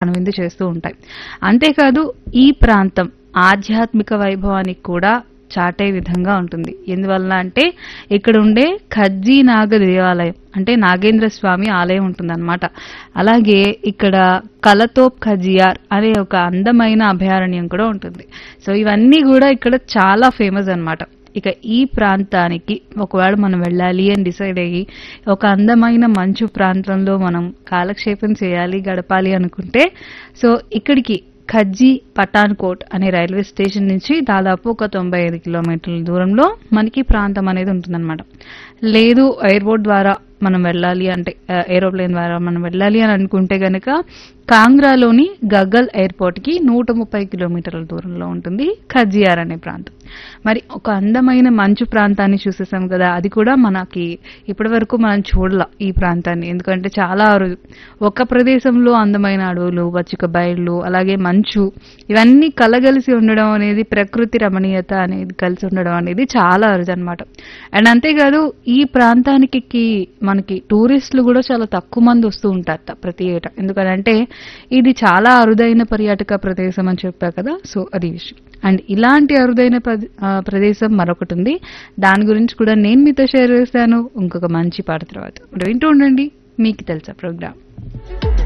కనువిందు చేస్తూ ఉంటాయి అంతేకాదు ఈ ప్రాంతం ఆధ్యాత్మిక వైభవానికి కూడా చాటే విధంగా ఉంటుంది ఎందువల్ల అంటే ఇక్కడ ఉండే ఖజ్జీ నాగ దేవాలయం అంటే నాగేంద్ర స్వామి ఆలయం ఉంటుందన్నమాట అలాగే ఇక్కడ కలతోప్ ఖజియార్ అనే ఒక అందమైన అభయారణ్యం కూడా ఉంటుంది సో ఇవన్నీ కూడా ఇక్కడ చాలా ఫేమస్ అన్నమాట ఇక ఈ ప్రాంతానికి ఒకవేళ మనం వెళ్ళాలి అని డిసైడ్ అయ్యి ఒక అందమైన మంచు ప్రాంతంలో మనం కాలక్షేపం చేయాలి గడపాలి అనుకుంటే సో ఇక్కడికి ఖజ్జీ పఠాన్కోట్ అనే రైల్వే స్టేషన్ నుంచి దాదాపు ఒక తొంభై ఐదు కిలోమీటర్ల దూరంలో మనకి ప్రాంతం అనేది ఉంటుందన్నమాట లేదు ఎయిర్పోర్ట్ ద్వారా మనం వెళ్ళాలి అంటే ఏరోప్లేన్ ద్వారా మనం వెళ్ళాలి అని అనుకుంటే గనక కాంగ్రాలోని గగ్గల్ ఎయిర్పోర్ట్ కి నూట ముప్పై కిలోమీటర్ల దూరంలో ఉంటుంది ఖజియార్ అనే ప్రాంతం మరి ఒక అందమైన మంచు ప్రాంతాన్ని చూసేసాం కదా అది కూడా మనకి ఇప్పటి వరకు మనం చూడాల ఈ ప్రాంతాన్ని ఎందుకంటే చాలా అరుదు ఒక ప్రదేశంలో అందమైన అడవులు పచ్చిక బయళ్ళు అలాగే మంచు ఇవన్నీ కలగలిసి ఉండడం అనేది ప్రకృతి రమణీయత అనేది కలిసి ఉండడం అనేది చాలా అరుదు అనమాట అండ్ అంతేకాదు ఈ ప్రాంతానికి మనకి టూరిస్టులు కూడా చాలా తక్కువ మంది వస్తూ ఉంటారట ప్రతి ఏటా ఎందుకంటే ఇది చాలా అరుదైన పర్యాటక ప్రదేశం అని చెప్పా కదా సో అది విషయం అండ్ ఇలాంటి అరుదైన ప్రద- ఆ, ప్రదేశం మరొకటి ఉంది దాని గురించి కూడా నేను మీతో షేర్ చేస్తాను ఇంకొక మంచి పాట తర్వాత మరి వింటూ ఉండండి మీకు తెలుసా ప్రోగ్రామ్